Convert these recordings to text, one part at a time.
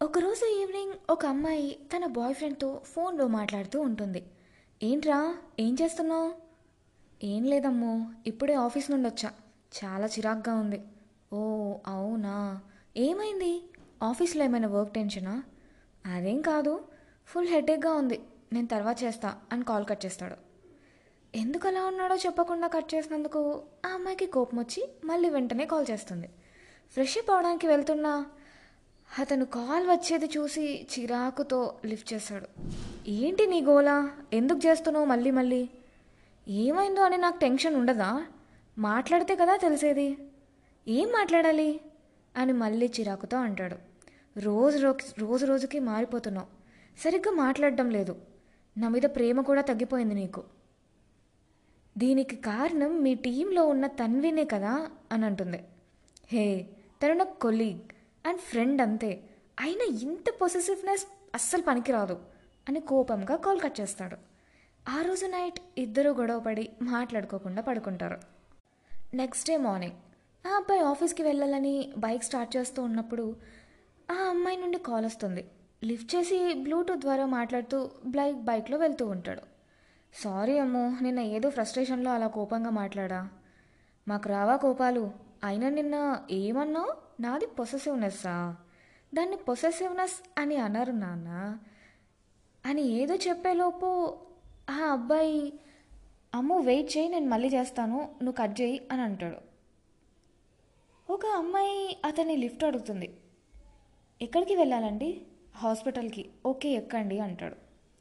ఒకరోజు ఈవినింగ్ ఒక అమ్మాయి తన బాయ్ ఫ్రెండ్తో ఫోన్లో మాట్లాడుతూ ఉంటుంది ఏంట్రా ఏం చేస్తున్నావు ఏం లేదమ్మో ఇప్పుడే ఆఫీస్ నుండి వచ్చా చాలా చిరాగ్గా ఉంది ఓ అవునా ఏమైంది ఆఫీస్లో ఏమైనా వర్క్ టెన్షనా అదేం కాదు ఫుల్ హెడేక్గా ఉంది నేను తర్వాత చేస్తా అని కాల్ కట్ చేస్తాడు ఎందుకు అలా ఉన్నాడో చెప్పకుండా కట్ చేసినందుకు ఆ అమ్మాయికి కోపం వచ్చి మళ్ళీ వెంటనే కాల్ చేస్తుంది ఫ్రెష్ అప్ అవడానికి వెళ్తున్నా అతను కాల్ వచ్చేది చూసి చిరాకుతో లిఫ్ట్ చేశాడు ఏంటి నీ గోలా ఎందుకు చేస్తున్నావు మళ్ళీ మళ్ళీ ఏమైందో అని నాకు టెన్షన్ ఉండదా మాట్లాడితే కదా తెలిసేది ఏం మాట్లాడాలి అని మళ్ళీ చిరాకుతో అంటాడు రోజు రోజు రోజు రోజుకి మారిపోతున్నావు సరిగ్గా మాట్లాడడం లేదు నా మీద ప్రేమ కూడా తగ్గిపోయింది నీకు దీనికి కారణం మీ టీంలో ఉన్న తన్వినే కదా అని అంటుంది హే తను నా కొలీగ్ అండ్ ఫ్రెండ్ అంతే అయినా ఇంత పొసెసివ్నెస్ అస్సలు పనికిరాదు అని కోపంగా కాల్ కట్ చేస్తాడు ఆ రోజు నైట్ ఇద్దరు గొడవపడి మాట్లాడుకోకుండా పడుకుంటారు నెక్స్ట్ డే మార్నింగ్ ఆ అబ్బాయి ఆఫీస్కి వెళ్ళాలని బైక్ స్టార్ట్ చేస్తూ ఉన్నప్పుడు ఆ అమ్మాయి నుండి కాల్ వస్తుంది లిఫ్ట్ చేసి బ్లూటూత్ ద్వారా మాట్లాడుతూ బైక్ బైక్లో వెళ్తూ ఉంటాడు సారీ అమ్మో నిన్న ఏదో ఫ్రస్ట్రేషన్లో అలా కోపంగా మాట్లాడా మాకు రావా కోపాలు అయినా నిన్న ఏమన్నావు నాది పొసెసివ్నెస్సా దాన్ని పొసెసివ్నెస్ అని అనరు నాన్న అని ఏదో చెప్పేలోపు ఆ అబ్బాయి అమ్మో వెయిట్ చేయి నేను మళ్ళీ చేస్తాను నువ్వు కట్ చేయి అని అంటాడు ఒక అమ్మాయి అతన్ని లిఫ్ట్ అడుగుతుంది ఎక్కడికి వెళ్ళాలండి హాస్పిటల్కి ఓకే ఎక్కండి అంటాడు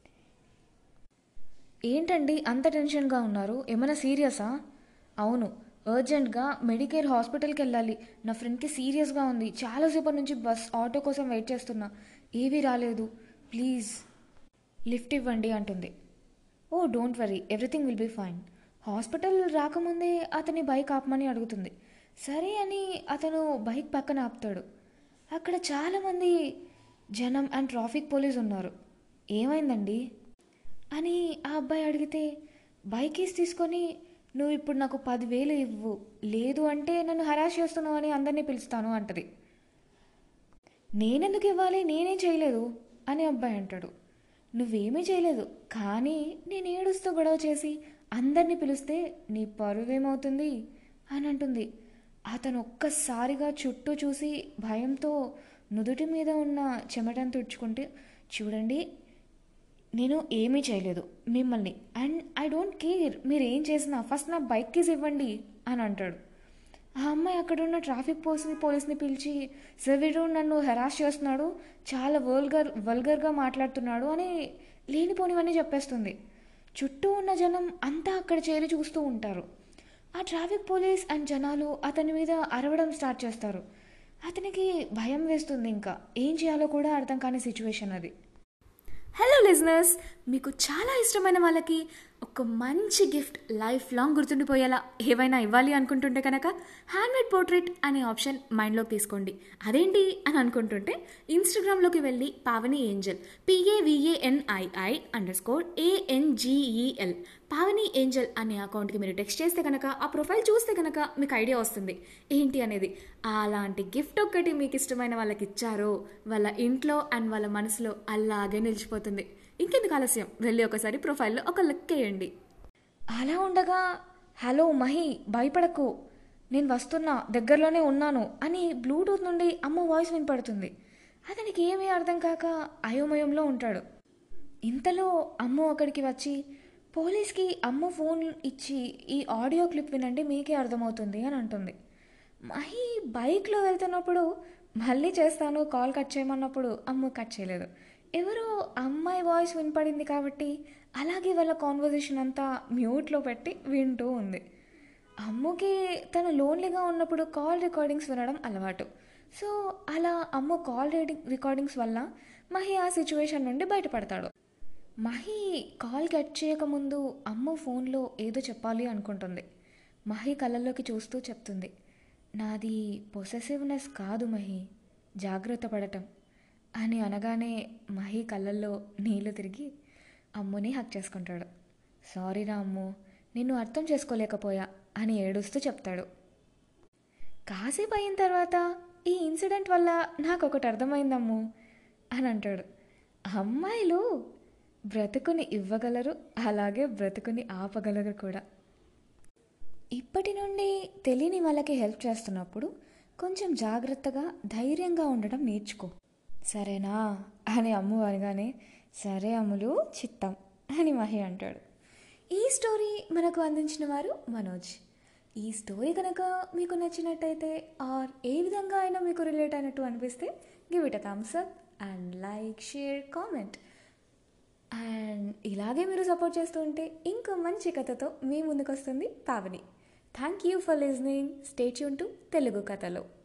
ఏంటండి అంత టెన్షన్గా ఉన్నారు ఏమైనా సీరియసా అవును అర్జెంట్గా మెడికేర్ హాస్పిటల్కి వెళ్ళాలి నా ఫ్రెండ్కి సీరియస్గా ఉంది చాలాసేపటి నుంచి బస్ ఆటో కోసం వెయిట్ చేస్తున్నా ఏవీ రాలేదు ప్లీజ్ లిఫ్ట్ ఇవ్వండి అంటుంది oh don't worry everything will be fine hospital రాకముందే అతని బైక్ ఆపమని అడుగుతుంది సరే అని అతను బైక్ పక్కన ఆపుతాడు అక్కడ చాలామంది జనం అండ్ ట్రాఫిక్ పోలీస్ ఉన్నారు ఏమైందండి అని ఆ అబ్బాయి అడిగితే బైక్ కేసు తీసుకొని నువ్వు ఇప్పుడు నాకు పదివేలు ఇవ్వు లేదు అంటే నన్ను హరాస్ చేస్తున్నావు అని అందరినీ పిలుస్తాను అంటది నేనెందుకు ఇవ్వాలి నేనేం చేయలేదు అని అబ్బాయి అంటాడు నువ్వేమీ చేయలేదు కానీ నేను ఏడుస్తూ గొడవ చేసి అందరినీ పిలిస్తే నీ పరువేమవుతుంది అని అంటుంది అతను ఒక్కసారిగా చుట్టూ చూసి భయంతో నుదుటి మీద ఉన్న చెమటను తుడుచుకుంటే చూడండి నేను ఏమీ చేయలేదు మిమ్మల్ని అండ్ ఐ డోంట్ కేర్ మీరు ఏం చేసినా ఫస్ట్ నా బైక్ కీస్ ఇవ్వండి అని అంటాడు ఆ అమ్మాయి అక్కడ ఉన్న ట్రాఫిక్ పోలీస్ని పోలీస్ని పిలిచి సార్ వీడు నన్ను హెరాస్ చేస్తున్నాడు చాలా వల్గర్ వల్గర్గా మాట్లాడుతున్నాడు అని లేనిపోనివన్నీ చెప్పేస్తుంది చుట్టూ ఉన్న జనం అంతా అక్కడ చేరి చూస్తూ ఉంటారు ఆ ట్రాఫిక్ పోలీస్ అండ్ జనాలు అతని మీద అరవడం స్టార్ట్ చేస్తారు అతనికి భయం వేస్తుంది ఇంకా ఏం చేయాలో కూడా అర్థం కాని సిచ్యువేషన్ అది హలో లిజనర్స్ మీకు చాలా ఇష్టమైన వాళ్ళకి ఒక మంచి గిఫ్ట్ లైఫ్ లాంగ్ గుర్తుండిపోయేలా ఏవైనా ఇవ్వాలి అనుకుంటుంటే కనుక హ్యాండ్మేడ్ పోర్ట్రేట్ అనే ఆప్షన్ మైండ్లోకి తీసుకోండి అదేంటి అని అనుకుంటుంటే ఇన్స్టాగ్రామ్లోకి వెళ్ళి Pavani Angel PAVANII under score ANGEL Pavani Angel అనే అకౌంట్కి మీరు టెక్స్ట్ చేస్తే కనుక ఆ ప్రొఫైల్ చూస్తే కనుక మీకు ఐడియా వస్తుంది ఏంటి అనేది అలాంటి గిఫ్ట్ ఒక్కటి మీకు ఇష్టమైన వాళ్ళకి ఇచ్చారో వాళ్ళ ఇంట్లో అండ్ వాళ్ళ మనసులో అలాగే నిలిచిపోతుంది ఇంకెందుకు ఆలస్యం వెళ్ళి ఒకసారి ప్రొఫైల్లో ఒక లుక్ వేయండి అలా ఉండగా హలో మహి భయపడకు నేను వస్తున్నా దగ్గరలోనే ఉన్నాను అని బ్లూటూత్ నుండి అమ్మ వాయిస్ వినపడుతుంది అతనికి ఏమీ అర్థం కాక అయోమయంలో ఉంటాడు ఇంతలో అమ్మ అక్కడికి వచ్చి పోలీస్కి అమ్మ ఫోన్ ఇచ్చి ఈ ఆడియో క్లిప్ వినండి మీకే అర్థమవుతుంది అని అంటుంది మహి బైక్లో వెళ్తున్నప్పుడు మళ్ళీ చేస్తాను కాల్ కట్ చేయమన్నప్పుడు అమ్మ కట్ చేయలేదు ఎవరో అమ్మాయి వాయిస్ వినపడింది కాబట్టి అలాగే వాళ్ళ కాన్వర్జేషన్ అంతా మ్యూట్లో పెట్టి వింటూ ఉంది అమ్మకి తను లోన్లీగా ఉన్నప్పుడు కాల్ రికార్డింగ్స్ వినడం అలవాటు సో అలా అమ్మ కాల్ రీడింగ్ రికార్డింగ్స్ వల్ల మహి ఆ సిచ్యువేషన్ నుండి బయటపడతాడు మహి కాల్ కట్ చేయకముందు అమ్మ ఫోన్లో ఏదో చెప్పాలి అనుకుంటుంది మహి కళ్ళల్లోకి చూస్తూ చెప్తుంది నాది పొసెసివ్నెస్ కాదు మహి జాగ్రత్త పడటం అని అనగానే మహి కళ్ళల్లో నీళ్లు తిరిగి అమ్ముని హక్ చేసుకుంటాడు సారీరా అమ్ము నిన్ను అర్థం చేసుకోలేకపోయా అని ఏడుస్తూ చెప్తాడు కాసేపు అయిన తర్వాత ఈ ఇన్సిడెంట్ వల్ల నాకు ఒకటి అర్థమైందమ్ము అని అంటాడు అమ్మాయిలు బ్రతుకుని ఇవ్వగలరు అలాగే బ్రతుకుని ఆపగలరు కూడా ఇప్పటి నుండి తెలియని వాళ్ళకి హెల్ప్ చేస్తున్నప్పుడు కొంచెం జాగ్రత్తగా ధైర్యంగా ఉండడం నేర్చుకో సరేనా అని అమ్ము అనగానే సరే అమ్ములు చిత్తం అని మహి అంటాడు ఈ స్టోరీ మనకు అందించిన వారు మనోజ్ ఈ స్టోరీ కనుక మీకు నచ్చినట్టయితే ఆర్ ఏ విధంగా అయినా మీకు రిలేట్ అయినట్టు అనిపిస్తే give it a thumbs up and like share comment and ఇలాగే మీరు సపోర్ట్ చేస్తూ ఉంటే ఇంకో మంచి కథతో మీ ముందుకు వస్తుంది Pavani thank you for listening stay tune to Telugu కథలో